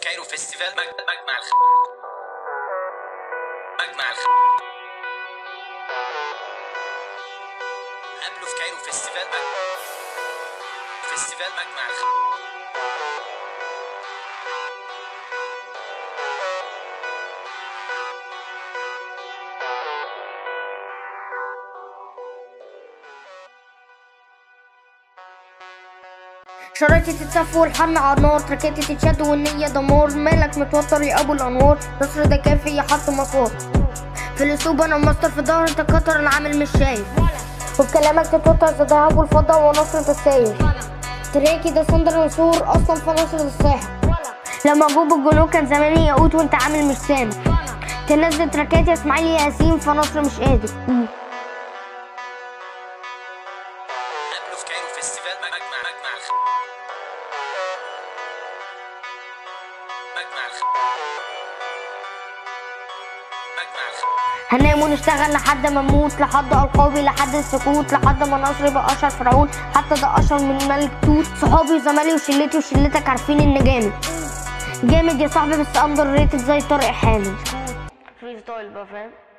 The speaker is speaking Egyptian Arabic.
كايرو فيستيفال مج- مجمع الخ مجمع الخ قابله في كايرو فيستيفال مج... فيستيفال مجمع الخ شرايطي تتسف والحن على النار تركاتي تتشد والنية دمار مالك متوتر يا ابو الانوار نصر ده كافي يحط مسار في الاسلوب انا ماستر في ظهر انت كتر انا عامل مش شايف وبكلامك تتوتر زي ذهب والفضة ونصر انت الساير تراكي ده صندر نسور اصلا في نصر الساحر لما جوب الجنوب كان زماني ياقوت وانت عامل مش سامع تنزل تراكات يا اسماعيل يا ياسين فنصر مش قادر قابله في كايرو فيستيفال مج- مجمع مجمع الخ مجمع الخ مجمع الخ هننام ونشتغل لحد ما نموت لحد القابي لحد السكوت لحد ما نصر يبقى اشهر فرعون حتى ده اشهر من ملك توت صحابي وزمالي وشلتي وشلتك عارفين ان جامد جامد يا صاحبي بس اندر ريتد زي طارق حامد فري ستايل بقى فاهم